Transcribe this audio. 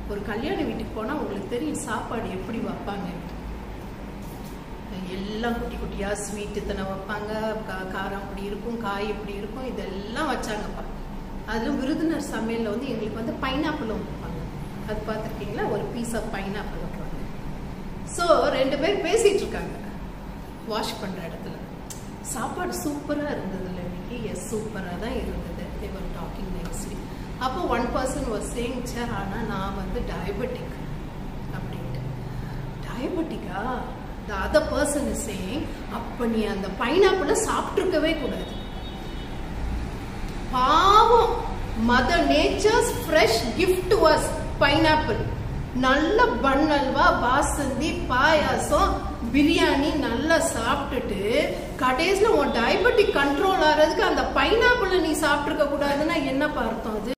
ஒரு கல்யாண வீட்டுக்கு போனா உங்களுக்கு தெரியும் சாப்பாடு எப்படி வைப்பாங்க எல்லாம் குட்டி குட்டியா ஸ்வீட் இத்தனை வைப்பாங்க கா- காரம் அப்படி இருக்கும் காய் இப்படி இருக்கும் இதெல்லாம் வச்சாங்கப்பா அதுல விருதுநர் சமையல்ல வந்து எங்களுக்கு வந்து பைனாப்பிளும் வைப்பாங்க அது பார்த்துருக்கீங்களா ஒரு பீஸ் ஆஃப் பைனாப்பிள் வைப்பாங்க ஸோ ரெண்டு பேர் பேசிட்டு இருக்காங்க வாஷ் பண்ற இடத்துல சாப்பாடு சூப்பரா இருந்ததுல இன்னைக்கு எஸ் சூப்பரா தான் இருந்தது தேவர் டாக்கிங் நெக்ஸ்ட்லி அப்போ one person was saying sir ஆனா நான் வந்து டயபெட்டிக் அப்படின்ட்டு டயபெட்டிக்கா the other person is saying அப்ப நீ அந்த பைனாப்பிள சாப்பிட்டுருக்கவே கூடாது பாவம் mother nature's fresh gift was pineapple நல்ல பன் அல்வா பாசந்தி பாயாசம் பிரியாணி நல்லா சாப்பிட்டுட்டு கடைசியில் உன் டயபெட்டிக் கண்ட்ரோல் ஆகிறதுக்கு அந்த பைனாப்பிளை நீ சாப்பிட்டுருக்க கூடாதுன்னா என்னப்பா அர்த்தம் அது